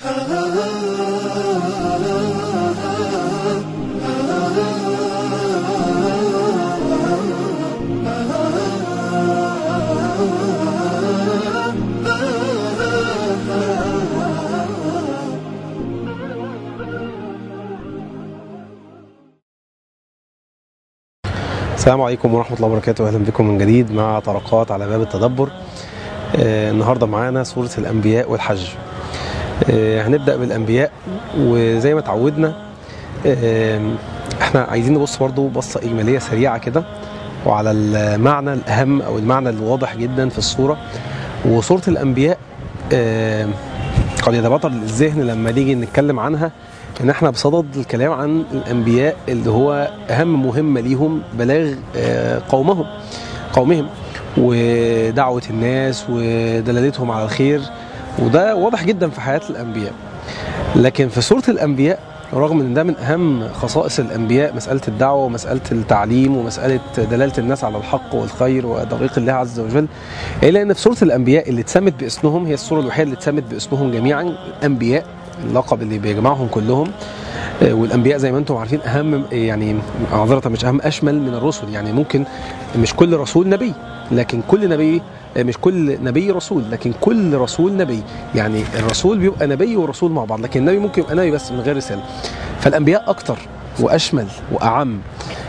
السلام عليكم ورحمة الله وبركاته أهلا بكم من جديد مع طرقات على باب التدبر آه النهاردة معانا سورة الأنبياء والحج آه هنبدأ بالأنبياء وزي ما تعودنا آه احنا عايزين نبص برضو بصة إجمالية سريعة كده وعلى المعنى الأهم أو المعنى الواضح جدا في الصورة وسورة الأنبياء آه قد يتبطل الذهن لما نيجي نتكلم عنها ان احنا بصدد الكلام عن الانبياء اللي هو اهم مهمه ليهم بلاغ قومهم قومهم ودعوه الناس ودلالتهم على الخير وده واضح جدا في حياه الانبياء لكن في سوره الانبياء رغم ان ده من اهم خصائص الانبياء مساله الدعوه ومساله التعليم ومساله دلاله الناس على الحق والخير وطريق الله عز وجل الا ان في سوره الانبياء اللي اتسمت باسمهم هي السوره الوحيده اللي اتسمت باسمهم جميعا انبياء اللقب اللي بيجمعهم كلهم والانبياء زي ما انتم عارفين اهم يعني معذره مش اهم اشمل من الرسل يعني ممكن مش كل رسول نبي لكن كل نبي مش كل نبي رسول لكن كل رسول نبي يعني الرسول بيبقى نبي ورسول مع بعض لكن النبي ممكن يبقى نبي بس من غير رساله فالانبياء اكتر واشمل واعم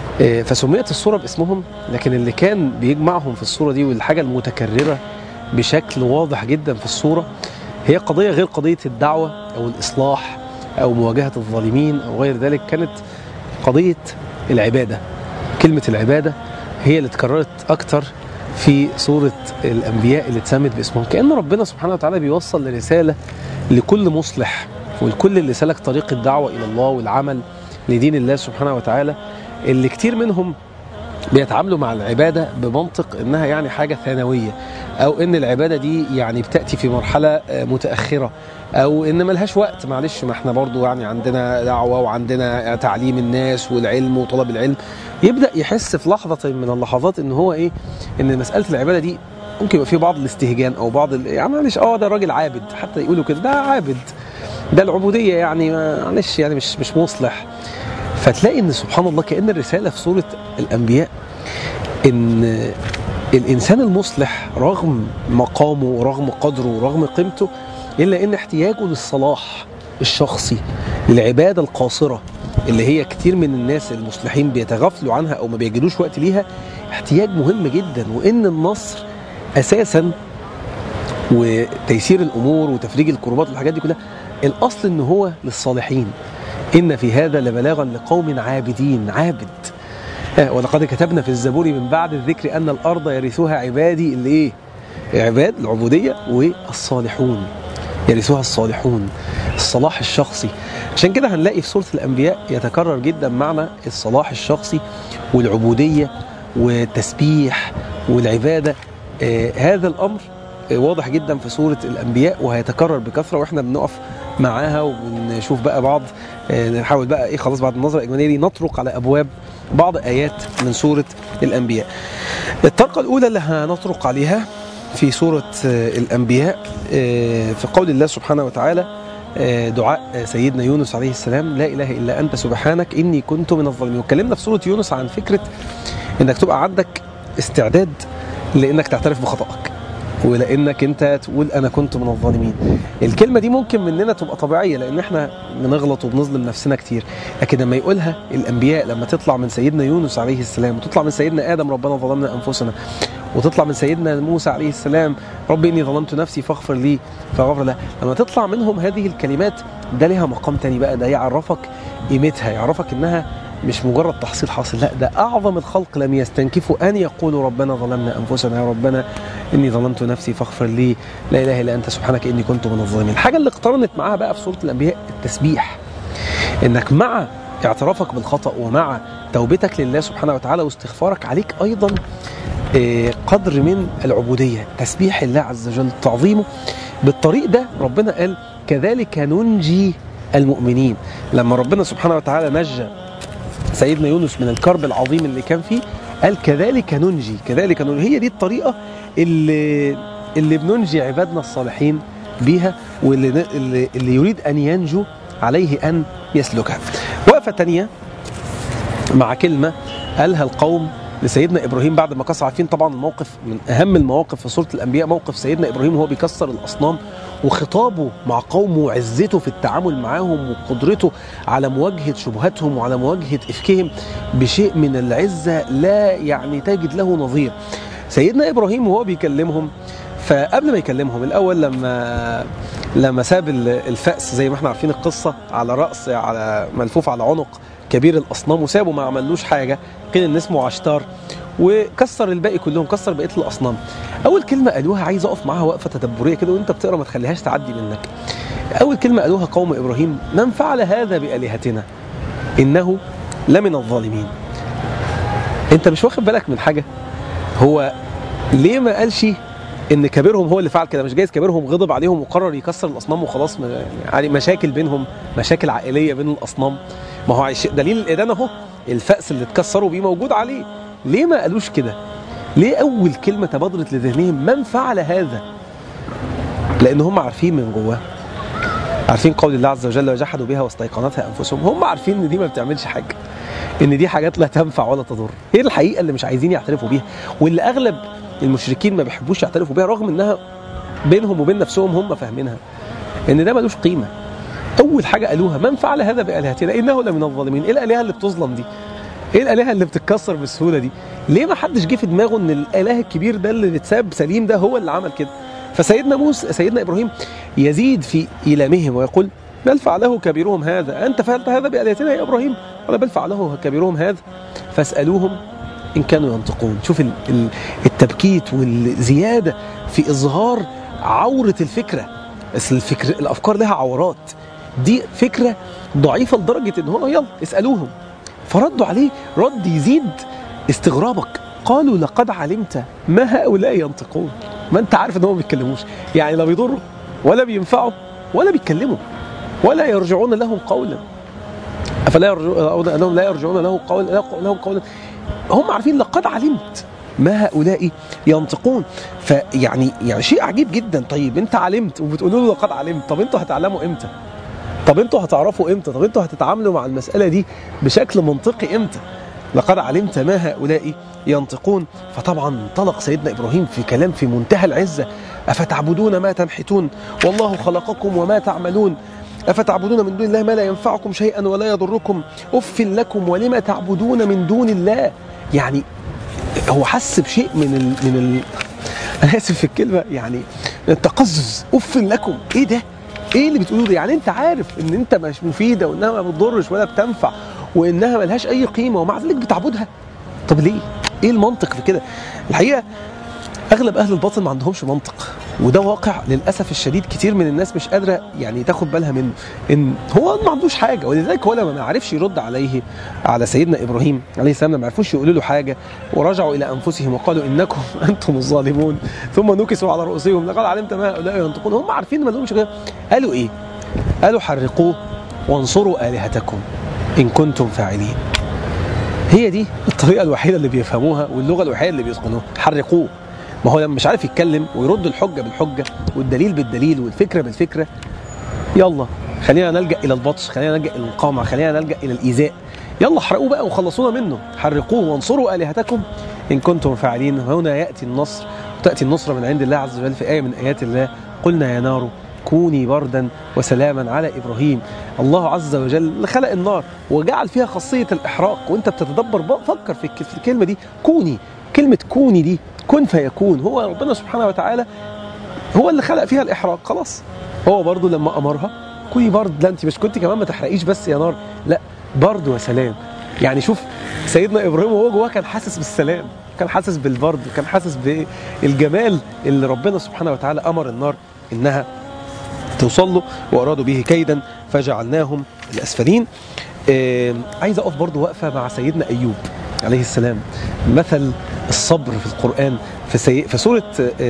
فسميت الصوره باسمهم لكن اللي كان بيجمعهم في الصوره دي والحاجه المتكرره بشكل واضح جدا في الصوره هي قضية غير قضية الدعوة أو الإصلاح أو مواجهة الظالمين أو غير ذلك كانت قضية العبادة كلمة العبادة هي اللي اتكررت أكتر في سورة الأنبياء اللي اتسمت باسمهم كأن ربنا سبحانه وتعالى بيوصل لرسالة لكل مصلح ولكل اللي سلك طريق الدعوة إلى الله والعمل لدين الله سبحانه وتعالى اللي كتير منهم بيتعاملوا مع العبادة بمنطق انها يعني حاجة ثانوية او ان العبادة دي يعني بتأتي في مرحلة متأخرة او ان ملهاش وقت معلش ما احنا برضو يعني عندنا دعوة وعندنا تعليم الناس والعلم وطلب العلم يبدأ يحس في لحظة من اللحظات ان هو ايه ان مسألة العبادة دي ممكن يبقى في بعض الاستهجان او بعض ال... يعني معلش اه ده راجل عابد حتى يقولوا كده ده عابد ده العبودية يعني معلش يعني مش مش مصلح فتلاقي ان سبحان الله كأن الرسالة في سورة الأنبياء ان الإنسان المصلح رغم مقامه ورغم قدره ورغم قيمته إلا إن احتياجه للصلاح الشخصي للعبادة القاصرة اللي هي كتير من الناس المصلحين بيتغافلوا عنها أو ما بيجدوش وقت ليها احتياج مهم جدا وإن النصر أساسا وتيسير الأمور وتفريج الكربات والحاجات دي كلها الأصل إن هو للصالحين إن في هذا لبلاغا لقوم عابدين عابد ولقد كتبنا في الزبور من بعد الذكر أن الأرض يرثها عبادي اللي إيه؟ عباد العبودية والصالحون يرثها الصالحون الصلاح الشخصي عشان كده هنلاقي في سورة الأنبياء يتكرر جدا معنى الصلاح الشخصي والعبودية والتسبيح والعبادة آه هذا الأمر واضح جدا في سورة الأنبياء وهيتكرر بكثرة وإحنا بنقف معاها وبنشوف بقى بعض نحاول بقى إيه خلاص بعد النظرة الإجمالية دي نطرق على أبواب بعض آيات من سورة الأنبياء الطرقة الأولى اللي هنطرق عليها في سورة الأنبياء في قول الله سبحانه وتعالى دعاء سيدنا يونس عليه السلام لا إله إلا أنت سبحانك إني كنت من الظالمين واتكلمنا في سورة يونس عن فكرة إنك تبقى عندك استعداد لإنك تعترف بخطأك ولانك انت تقول انا كنت من الظالمين الكلمه دي ممكن مننا تبقى طبيعيه لان احنا بنغلط وبنظلم نفسنا كتير لكن لما يقولها الانبياء لما تطلع من سيدنا يونس عليه السلام وتطلع من سيدنا ادم ربنا ظلمنا انفسنا وتطلع من سيدنا موسى عليه السلام رب اني ظلمت نفسي فاغفر لي فغفر له لما تطلع منهم هذه الكلمات ده ليها مقام تاني بقى ده يعرفك قيمتها يعرفك انها مش مجرد تحصيل حاصل لا ده أعظم الخلق لم يستنكفوا أن يقولوا ربنا ظلمنا أنفسنا يا ربنا إني ظلمت نفسي فاغفر لي لا إله إلا أنت سبحانك إني كنت من الظالمين الحاجة اللي اقترنت معاها بقى في سورة الأنبياء التسبيح إنك مع اعترافك بالخطأ ومع توبتك لله سبحانه وتعالى واستغفارك عليك أيضا قدر من العبودية تسبيح الله عز وجل تعظيمه بالطريق ده ربنا قال كذلك ننجي المؤمنين لما ربنا سبحانه وتعالى نجى سيدنا يونس من الكرب العظيم اللي كان فيه قال كذلك ننجي كذلك ننجي هي دي الطريقة اللي اللي بننجي عبادنا الصالحين بيها واللي اللي, اللي يريد ان ينجو عليه ان يسلكها وقفه تانية مع كلمه قالها القوم لسيدنا ابراهيم بعد ما كسر عارفين طبعا الموقف من اهم المواقف في سوره الانبياء موقف سيدنا ابراهيم وهو بيكسر الاصنام وخطابه مع قومه وعزته في التعامل معهم وقدرته على مواجهه شبهاتهم وعلى مواجهه افكهم بشيء من العزه لا يعني تجد له نظير. سيدنا ابراهيم وهو بيكلمهم فقبل ما يكلمهم الاول لما لما ساب الفأس زي ما احنا عارفين القصه على راس على ملفوف على عنق كبير الاصنام وسابه ما عملوش حاجه قيل ان اسمه عشتار وكسر الباقي كلهم كسر بقيه الاصنام اول كلمه قالوها عايز اقف معاها وقفه تدبريه كده وانت بتقرا ما تخليهاش تعدي منك اول كلمه قالوها قوم ابراهيم من فعل هذا بالهتنا انه لمن الظالمين انت مش واخد بالك من حاجه هو ليه ما قالش ان كبيرهم هو اللي فعل كده مش جايز كبيرهم غضب عليهم وقرر يكسر الاصنام وخلاص يعني مشاكل بينهم مشاكل عائليه بين الاصنام ما هو دليل الادانه اهو الفأس اللي اتكسروا بيه موجود عليه ليه ما قالوش كده ليه اول كلمه تبادرت لذهنهم من فعل هذا لان هم عارفين من جواه عارفين قول الله عز وجل وجحدوا بها واستيقنتها انفسهم هم عارفين ان دي ما بتعملش حاجه ان دي حاجات لا تنفع ولا تضر هي الحقيقه اللي مش عايزين يعترفوا بيها واللي اغلب المشركين ما بيحبوش يعترفوا بيها رغم انها بينهم وبين نفسهم هم فاهمينها ان ده ملوش قيمه اول حاجه قالوها من فعل هذا بالهتنا انه لمن الظالمين ايه الالهه اللي بتظلم دي ايه الالهه اللي بتتكسر بالسهوله دي ليه ما حدش جه في دماغه ان الاله الكبير ده اللي اتساب سليم ده هو اللي عمل كده فسيدنا موسى سيدنا ابراهيم يزيد في ايلامهم ويقول بل فعله كبيرهم هذا انت فعلت هذا بالهتنا يا ابراهيم قال بل فعله كبيرهم هذا فاسالوهم ان كانوا ينطقون شوف التبكيت والزياده في اظهار عوره الفكره بس الفكر الافكار لها عورات دي فكره ضعيفه لدرجه ان هو يلا اسالوهم فردوا عليه رد يزيد استغرابك قالوا لقد علمت ما هؤلاء ينطقون ما انت عارف ان هم ما بيتكلموش يعني لا بيضروا ولا بينفعوا ولا بيتكلموا ولا يرجعون لهم قولا افلا يرجعون انهم لا يرجعون له قولا لهم قولا هم عارفين لقد علمت ما هؤلاء ينطقون فيعني يعني شيء عجيب جدا طيب انت علمت وبتقولوا له لقد علمت طب انتوا هتعلموا امتى طب انتوا هتعرفوا امتى طب انتوا هتتعاملوا مع المسألة دي بشكل منطقي امتى لقد علمت ما هؤلاء ينطقون فطبعا انطلق سيدنا إبراهيم في كلام في منتهى العزة أفتعبدون ما تنحتون والله خلقكم وما تعملون أفتعبدون من دون الله ما لا ينفعكم شيئا ولا يضركم أف لكم ولما تعبدون من دون الله يعني هو حس بشيء من ال من ال انا اسف في الكلمه يعني التقزز اف لكم ايه ده ايه اللي بتقولوه ده يعني انت عارف ان انت مش مفيده وانها ما بتضرش ولا بتنفع وانها ملهاش اي قيمه ومع ذلك بتعبدها طب ليه ايه المنطق في كده الحقيقه اغلب اهل الباطل ما عندهمش منطق وده واقع للاسف الشديد كتير من الناس مش قادره يعني تاخد بالها منه ان هو ما عندوش حاجه ولذلك هو لما ما عرفش يرد عليه على سيدنا ابراهيم عليه السلام لما عرفوش يقولوا له حاجه ورجعوا الى انفسهم وقالوا انكم انتم الظالمون ثم نكسوا على رؤوسهم لقد علمت ما هؤلاء ينطقون هم عارفين ما لهمش قالوا ايه؟ قالوا حرقوه وانصروا الهتكم ان كنتم فاعلين هي دي الطريقه الوحيده اللي بيفهموها واللغه الوحيده اللي بيتقنوها حرقوه ما هو لما مش عارف يتكلم ويرد الحجه بالحجه والدليل بالدليل والفكره بالفكره يلا خلينا نلجا الى البطش خلينا نلجا الى القمع خلينا نلجا الى الايذاء يلا احرقوه بقى وخلصونا منه حرقوه وانصروا الهتكم ان كنتم فاعلين هنا ياتي النصر وتاتي النصره من عند الله عز وجل في ايه من ايات الله قلنا يا نار كوني بردا وسلاما على ابراهيم الله عز وجل خلق النار وجعل فيها خاصيه الاحراق وانت بتتدبر فكر في الكلمه دي كوني كلمه كوني دي كن فيكون هو ربنا سبحانه وتعالى هو اللي خلق فيها الإحراق خلاص هو برضو لما أمرها كوني برد لا أنت مش كنت كمان ما تحرقيش بس يا نار لا برد وسلام يعني شوف سيدنا إبراهيم وهو جواه كان حاسس بالسلام كان حاسس بالبرد كان حاسس بالجمال اللي ربنا سبحانه وتعالى أمر النار إنها توصل له وأرادوا به كيدا فجعلناهم الأسفلين آه عايز أقف برضو وقفة مع سيدنا أيوب عليه السلام مثل الصبر في القرآن في, سي... في سورة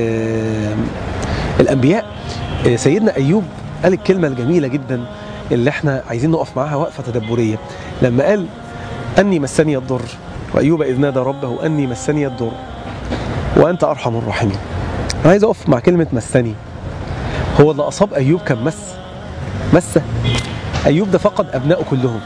آه الأنبياء آه سيدنا أيوب قال الكلمة الجميلة جدا اللي احنا عايزين نقف معاها وقفة تدبرية لما قال أني مسني الضر وأيوب إذ نادى ربه أني مسني الضر وأنت أرحم الراحمين عايز أقف مع كلمة مسني هو اللي اصاب ايوب كان مس مسه ايوب ده فقد ابنائه كلهم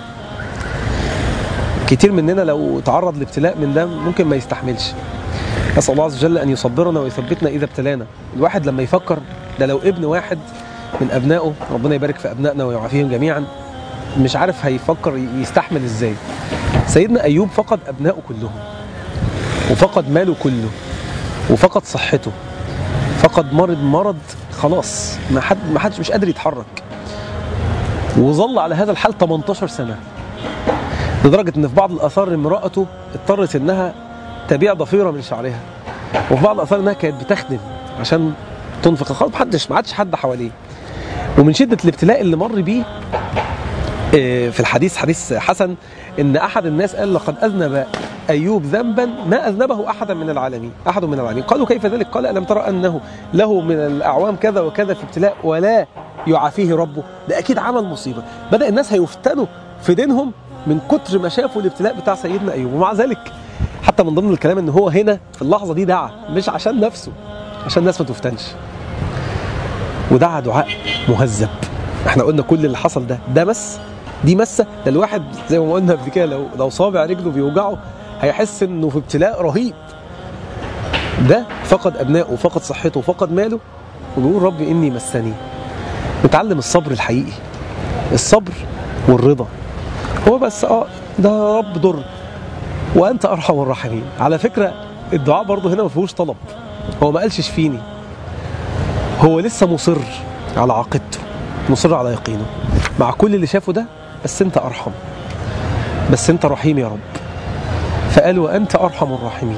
كتير مننا لو تعرض لابتلاء من ده ممكن ما يستحملش نسال الله عز وجل ان يصبرنا ويثبتنا اذا ابتلانا الواحد لما يفكر ده لو ابن واحد من ابنائه ربنا يبارك في ابنائنا ويعافيهم جميعا مش عارف هيفكر يستحمل ازاي سيدنا ايوب فقد ابنائه كلهم وفقد ماله كله وفقد صحته فقد مرض مرض خلاص ما حد ما حدش مش قادر يتحرك وظل على هذا الحال 18 سنه لدرجه ان في بعض الاثار امراته اضطرت انها تبيع ضفيره من شعرها وفي بعض الاثار انها كانت بتخدم عشان تنفق خلاص ما حدش ما عادش حد حواليه ومن شده الابتلاء اللي مر بيه آه، في الحديث حديث حسن ان احد الناس قال لقد اذنب ايوب ذنبا ما اذنبه احدا من العالمين احد من العالمين قالوا كيف ذلك قال الم ترى انه له من الاعوام كذا وكذا في ابتلاء ولا يعافيه ربه ده اكيد عمل مصيبه بدا الناس هيفتنوا في دينهم من كتر ما شافوا الابتلاء بتاع سيدنا ايوب ومع ذلك حتى من ضمن الكلام ان هو هنا في اللحظه دي دعا مش عشان نفسه عشان الناس ما تفتنش ودعا دعاء مهذب احنا قلنا كل اللي حصل ده ده مس دي مسه ده الواحد زي ما قلنا قبل كده لو لو صابع رجله بيوجعه هيحس انه في ابتلاء رهيب ده فقد ابنائه وفقد صحته وفقد ماله وبيقول رب اني مسني نتعلم الصبر الحقيقي الصبر والرضا هو بس اه ده يا رب ضر وانت ارحم الراحمين على فكره الدعاء برضه هنا ما فيهوش طلب هو ما قالش اشفيني هو لسه مصر على عقيدته مصر على يقينه مع كل اللي شافه ده بس انت ارحم بس انت رحيم يا رب فقال وانت ارحم الراحمين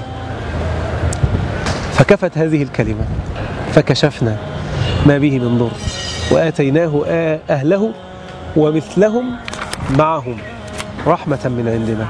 فكفت هذه الكلمه فكشفنا ما به من ضر واتيناه آ- اهله ومثلهم معهم رحمه من عندنا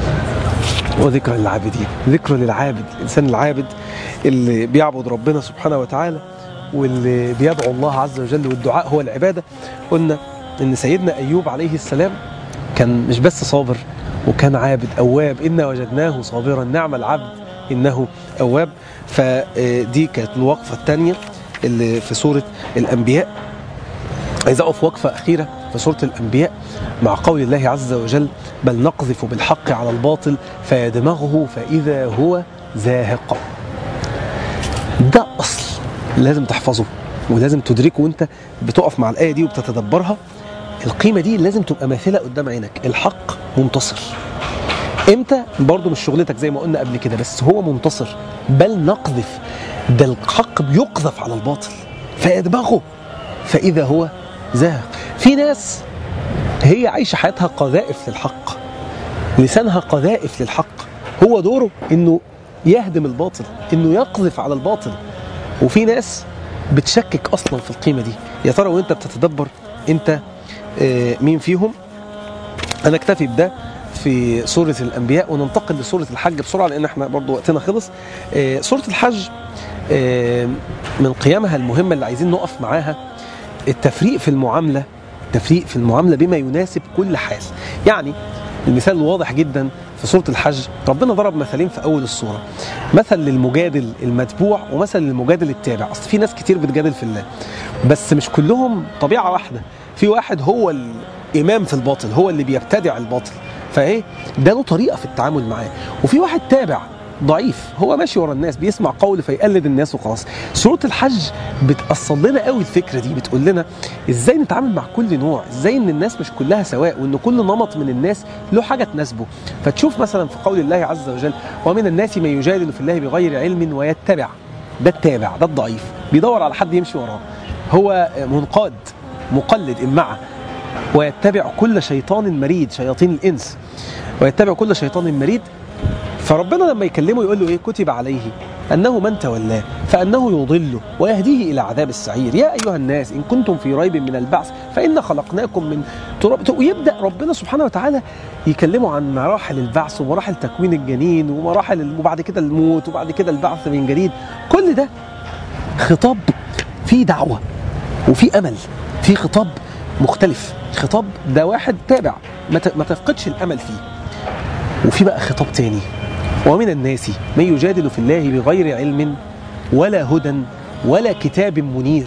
وذكرى للعابدين ذكرى للعابد الإنسان العابد اللي بيعبد ربنا سبحانه وتعالى واللي بيدعو الله عز وجل والدعاء هو العبادة قلنا إن سيدنا أيوب عليه السلام كان مش بس صابر وكان عابد أواب إنا وجدناه صابرا نعم العبد إنه أواب فدي كانت الوقفة الثانية اللي في سورة الأنبياء عايز أقف وقفة أخيرة في سورة الأنبياء مع قول الله عز وجل بل نقذف بالحق على الباطل فيدمغه فإذا هو زاهق ده أصل لازم تحفظه ولازم تدركه وانت بتقف مع الآية دي وبتتدبرها القيمة دي لازم تبقى ماثلة قدام عينك الحق منتصر امتى برضه مش شغلتك زي ما قلنا قبل كده بس هو منتصر بل نقذف ده الحق بيقذف على الباطل فيدمغه فإذا هو زاهق في ناس هي عايشة حياتها قذائف للحق لسانها قذائف للحق هو دوره انه يهدم الباطل انه يقذف على الباطل وفي ناس بتشكك اصلا في القيمة دي يا ترى وانت بتتدبر انت آه، مين فيهم انا اكتفي بده في سورة الأنبياء وننتقل لسورة الحج بسرعة لأن احنا برضو وقتنا خلص آه، سورة الحج آه، من قيمها المهمة اللي عايزين نقف معاها التفريق في المعاملة التفريق في المعاملة بما يناسب كل حال يعني المثال الواضح جدا في سورة الحج ربنا ضرب مثالين في أول السورة مثل للمجادل المتبوع ومثل للمجادل التابع أصل في ناس كتير بتجادل في الله بس مش كلهم طبيعة واحدة في واحد هو الإمام في الباطل هو اللي بيبتدع الباطل فايه ده له طريقه في التعامل معاه وفي واحد تابع ضعيف هو ماشي ورا الناس بيسمع قول فيقلد الناس وخلاص سوره الحج بتأصل لنا قوي الفكره دي بتقول لنا ازاي نتعامل مع كل نوع ازاي ان الناس مش كلها سواء وان كل نمط من الناس له حاجه تناسبه فتشوف مثلا في قول الله عز وجل ومن الناس من يجادل في الله بغير علم ويتبع ده التابع ده الضعيف بيدور على حد يمشي وراه هو منقاد مقلد إمعة ويتبع كل شيطان مريد شياطين الإنس ويتبع كل شيطان مريد فربنا لما يكلمه يقول له ايه كتب عليه انه من تولاه فانه يضله ويهديه الى عذاب السعير يا ايها الناس ان كنتم في ريب من البعث فانا خلقناكم من تراب ويبدا ربنا سبحانه وتعالى يكلمه عن مراحل البعث ومراحل تكوين الجنين ومراحل وبعد كده الموت وبعد كده البعث من جديد كل ده خطاب فيه دعوه وفي امل في خطاب مختلف خطاب ده واحد تابع ما ت- ما تفقدش الامل فيه وفي بقى خطاب تاني ومن الناس من يجادل في الله بغير علم ولا هدى ولا كتاب منير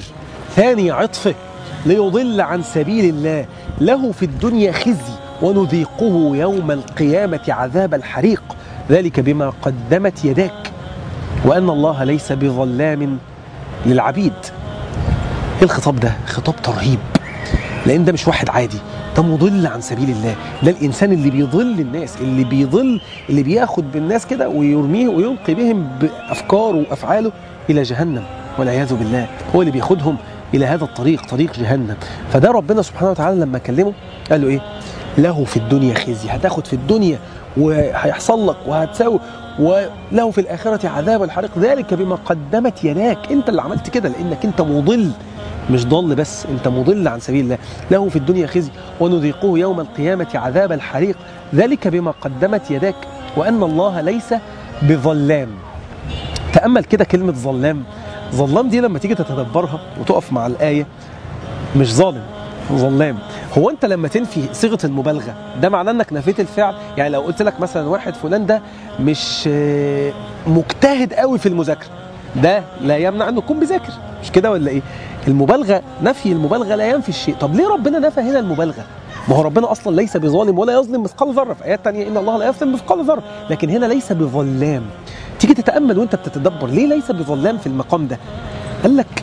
ثاني عطفه ليضل عن سبيل الله له في الدنيا خزي ونذيقه يوم القيامة عذاب الحريق ذلك بما قدمت يداك وأن الله ليس بظلام للعبيد ايه الخطاب ده خطاب ترهيب لان ده مش واحد عادي ده مضل عن سبيل الله ده الانسان اللي بيضل الناس اللي بيضل اللي بياخد بالناس كده ويرميه ويلقي بهم بافكاره وافعاله الى جهنم والعياذ بالله هو اللي بياخدهم الى هذا الطريق طريق جهنم فده ربنا سبحانه وتعالى لما كلمه قال له ايه له في الدنيا خزي هتاخد في الدنيا وهيحصل لك وهتساوي وله في الآخرة عذاب الحريق ذلك بما قدمت يداك انت اللي عملت كده لانك انت مضل مش ضل بس انت مضل عن سبيل الله له في الدنيا خزي ونذيقه يوم القيامة عذاب الحريق ذلك بما قدمت يداك وأن الله ليس بظلام تأمل كده كلمة ظلام ظلام دي لما تيجي تتدبرها وتقف مع الآية مش ظالم ظلام هو انت لما تنفي صيغه المبالغه ده معناه انك نفيت الفعل يعني لو قلت لك مثلا واحد فلان ده مش آه، مجتهد قوي في المذاكره ده لا يمنع انه يكون بيذاكر مش كده ولا ايه المبالغه نفي المبالغه لا ينفي الشيء طب ليه ربنا نفى هنا المبالغه ما هو ربنا اصلا ليس بظالم ولا يظلم مثقال ذره في ايات تانية ان الله لا يظلم مثقال ذره لكن هنا ليس بظلام تيجي تتامل وانت بتتدبر ليه ليس بظلام في المقام ده قال لك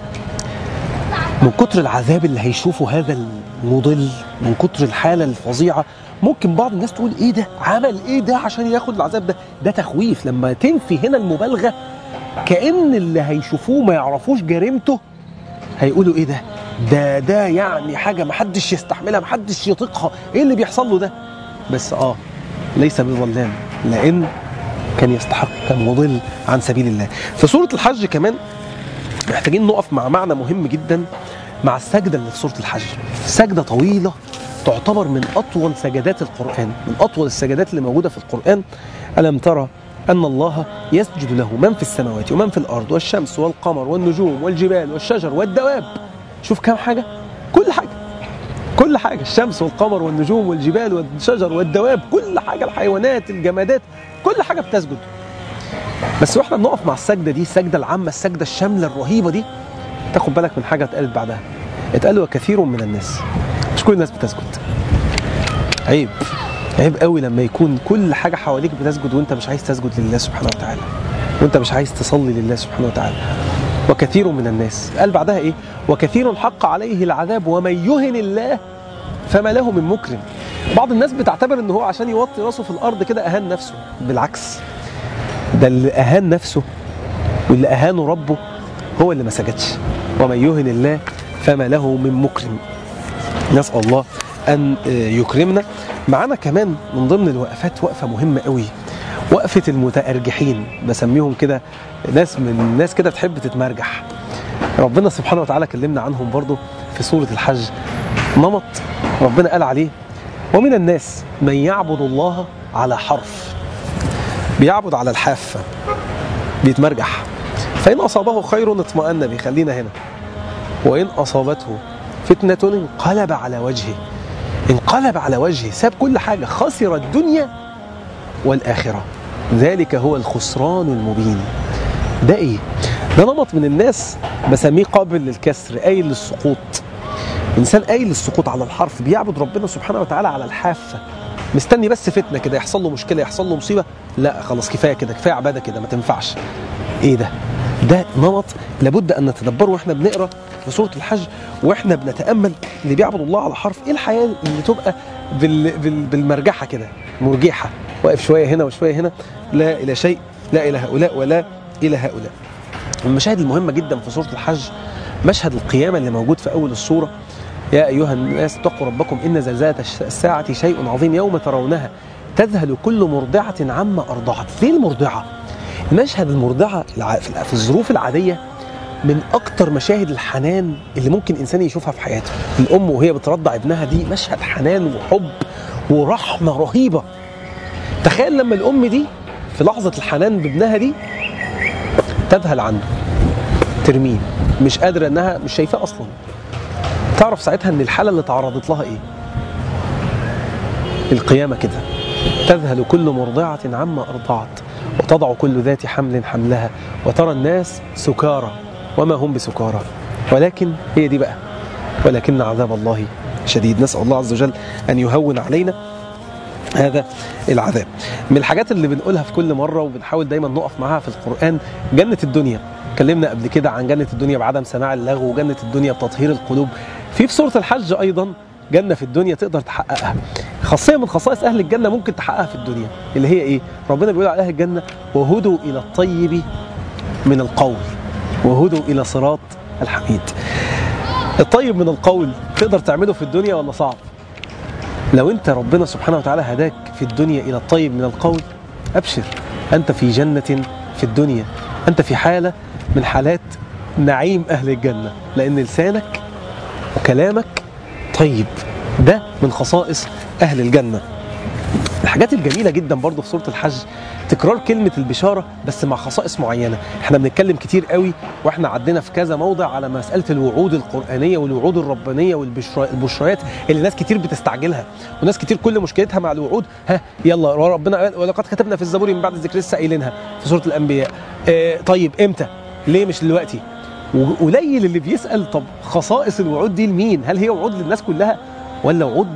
من كتر العذاب اللي هيشوفه هذا المضل من كتر الحاله الفظيعه ممكن بعض الناس تقول ايه ده عمل ايه ده عشان ياخد العذاب ده ده تخويف لما تنفي هنا المبالغه كان اللي هيشوفوه ما يعرفوش جريمته هيقولوا ايه ده ده ده يعني حاجه محدش يستحملها محدش يطيقها ايه اللي بيحصل له ده بس اه ليس بظلام لان كان يستحق كان مضل عن سبيل الله في سوره الحج كمان محتاجين نقف مع معنى مهم جدا مع السجدة اللي في سورة الحج سجدة طويلة تعتبر من أطول سجدات القرآن من أطول السجدات اللي موجودة في القرآن ألم ترى أن الله يسجد له من في السماوات ومن في الأرض والشمس والقمر والنجوم والجبال والشجر والدواب شوف كام حاجة كل حاجة كل حاجة الشمس والقمر والنجوم والجبال والشجر والدواب كل حاجة الحيوانات الجمادات كل حاجة بتسجد بس واحنا بنقف مع السجده دي السجده العامه السجده الشامله الرهيبه دي تاخد بالك من حاجه اتقالت بعدها اتقال وكثير من الناس مش كل الناس بتسجد عيب عيب قوي لما يكون كل حاجه حواليك بتسجد وانت مش عايز تسجد لله سبحانه وتعالى وانت مش عايز تصلي لله سبحانه وتعالى وكثير من الناس قال بعدها ايه وكثير حق عليه العذاب ومن يهن الله فما له من مكرم بعض الناس بتعتبر ان هو عشان يوطي راسه في الارض كده اهان نفسه بالعكس ده اللي اهان نفسه واللي اهانه ربه هو اللي ما سجدش ومن يهن الله فما له من مكرم نسال الله ان يكرمنا معانا كمان من ضمن الوقفات وقفه مهمه قوي وقفه المتارجحين بسميهم كده ناس من الناس كده بتحب تتمرجح ربنا سبحانه وتعالى كلمنا عنهم برضو في سوره الحج نمط ربنا قال عليه ومن الناس من يعبد الله على حرف بيعبد على الحافة بيتمرجح فإن أصابه خير اطمأن به خلينا هنا وإن أصابته فتنة انقلب على وجهه انقلب على وجهه ساب كل حاجة خسر الدنيا والآخرة ذلك هو الخسران المبين ده إيه؟ ده نمط من الناس بسميه قابل للكسر قايل للسقوط إنسان قايل للسقوط على الحرف بيعبد ربنا سبحانه وتعالى على الحافة مستني بس فتنه كده يحصل له مشكله يحصل له مصيبه لا خلاص كفايه كده كفايه عباده كده ما تنفعش ايه ده ده نمط لابد ان نتدبره واحنا بنقرا في سوره الحج واحنا بنتامل اللي بيعبد الله على حرف ايه الحياه اللي تبقى بال... بال... بالمرجحه كده مرجحه واقف شويه هنا وشويه هنا لا الى شيء لا الى هؤلاء ولا الى هؤلاء المشاهد المهمه جدا في سوره الحج مشهد القيامه اللي موجود في اول السوره يا أيها الناس اتقوا ربكم إن زلزلة الساعة شيء عظيم يوم ترونها تذهل كل مرضعة عما أرضعت ليه المرضعة؟ مشهد المرضعة في الظروف العادية من أكتر مشاهد الحنان اللي ممكن إنسان يشوفها في حياته الأم وهي بترضع ابنها دي مشهد حنان وحب ورحمة رهيبة تخيل لما الأم دي في لحظة الحنان بابنها دي تذهل عنه ترميه مش قادرة إنها مش شايفاه أصلا تعرف ساعتها ان الحاله اللي تعرضت لها ايه القيامه كده تذهل كل مرضعه عما ارضعت وتضع كل ذات حمل حملها وترى الناس سكارى وما هم بسكارى ولكن هي دي بقى ولكن عذاب الله شديد نسأل الله عز وجل أن يهون علينا هذا العذاب من الحاجات اللي بنقولها في كل مرة وبنحاول دايما نقف معاها في القرآن جنة الدنيا اتكلمنا قبل كده عن جنة الدنيا بعدم سماع اللغو وجنة الدنيا بتطهير القلوب في في سورة الحج أيضا جنة في الدنيا تقدر تحققها خاصية من خصائص أهل الجنة ممكن تحققها في الدنيا اللي هي إيه ربنا بيقول على أهل الجنة وهدوا إلى الطيب من القول وهدوا إلى صراط الحميد الطيب من القول تقدر تعمله في الدنيا ولا صعب لو انت ربنا سبحانه وتعالى هداك في الدنيا الى الطيب من القول ابشر انت في جنة في الدنيا انت في حالة من حالات نعيم اهل الجنة لان لسانك وكلامك طيب ده من خصائص اهل الجنة الحاجات الجميلة جدا برضو في سورة الحج تكرار كلمة البشارة بس مع خصائص معينة احنا بنتكلم كتير قوي واحنا عدينا في كذا موضع على مسألة الوعود القرآنية والوعود الربانية والبشريات اللي ناس كتير بتستعجلها وناس كتير كل مشكلتها مع الوعود ها يلا ربنا قال ولقد كتبنا في الزبور من بعد الذكر لسه قايلينها في سورة الأنبياء اه طيب امتى ليه مش دلوقتي وقليل اللي بيسأل طب خصائص الوعود دي لمين هل هي وعود للناس كلها ولا وعود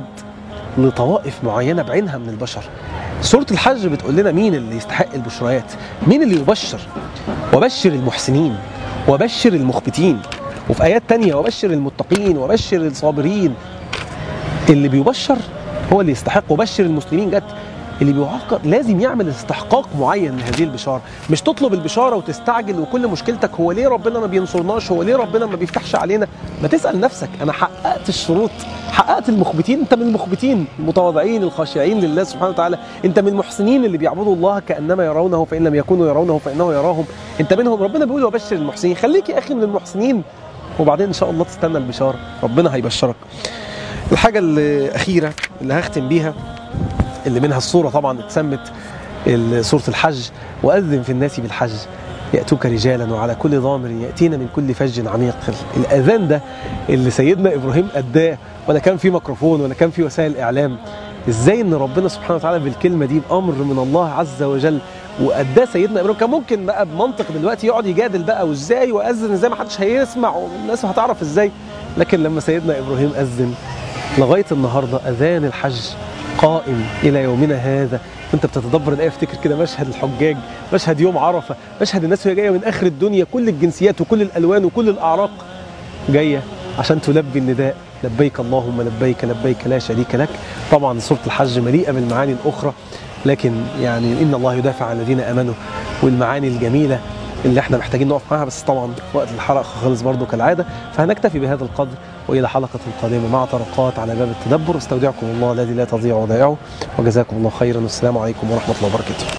لطوائف معينة بعينها من البشر سورة الحج بتقول لنا مين اللي يستحق البشريات مين اللي يبشر وبشر المحسنين وبشر المخبتين وفي آيات تانية وبشر المتقين وبشر الصابرين اللي بيبشر هو اللي يستحق وبشر المسلمين جت اللي بيعاقب لازم يعمل استحقاق معين لهذه البشاره مش تطلب البشاره وتستعجل وكل مشكلتك هو ليه ربنا ما بينصرناش هو ليه ربنا ما بيفتحش علينا ما تسال نفسك انا حققت الشروط حققت المخبتين انت من المخبتين المتواضعين الخاشعين لله سبحانه وتعالى انت من المحسنين اللي بيعبدوا الله كانما يرونه فان لم يكونوا يرونه فانه يراهم انت منهم ربنا بيقول وبشر المحسنين خليك يا اخي من المحسنين وبعدين ان شاء الله تستنى البشاره ربنا هيبشرك الحاجه الاخيره اللي هختم بيها اللي منها الصورة طبعا اتسمت سورة الحج وأذن في الناس بالحج يأتوك رجالا وعلى كل ضامر يأتينا من كل فج عميق الأذان ده اللي سيدنا إبراهيم أداه ولا كان في ميكروفون ولا كان في وسائل إعلام إزاي إن ربنا سبحانه وتعالى بالكلمة دي بأمر من الله عز وجل وأداه سيدنا إبراهيم كان ممكن بقى بمنطق دلوقتي يقعد يجادل بقى وإزاي وأذن إزاي ما حدش هيسمع والناس هتعرف إزاي لكن لما سيدنا إبراهيم أذن لغاية النهاردة أذان الحج قائم الى يومنا هذا وانت بتتدبر الايه افتكر كده مشهد الحجاج مشهد يوم عرفه مشهد الناس وهي جايه من اخر الدنيا كل الجنسيات وكل الالوان وكل الاعراق جايه عشان تلبي النداء لبيك اللهم لبيك لبيك لا شريك لك طبعا سوره الحج مليئه بالمعاني الاخرى لكن يعني ان الله يدافع عن الذين امنوا والمعاني الجميله اللي احنا محتاجين نقف معاها بس طبعا وقت الحلقه خلص برضو كالعاده فهنكتفي بهذا القدر والى حلقه قادمه مع طرقات على باب التدبر استودعكم الله الذي لا تضيع ودائعه وجزاكم الله خيرا والسلام عليكم ورحمه الله وبركاته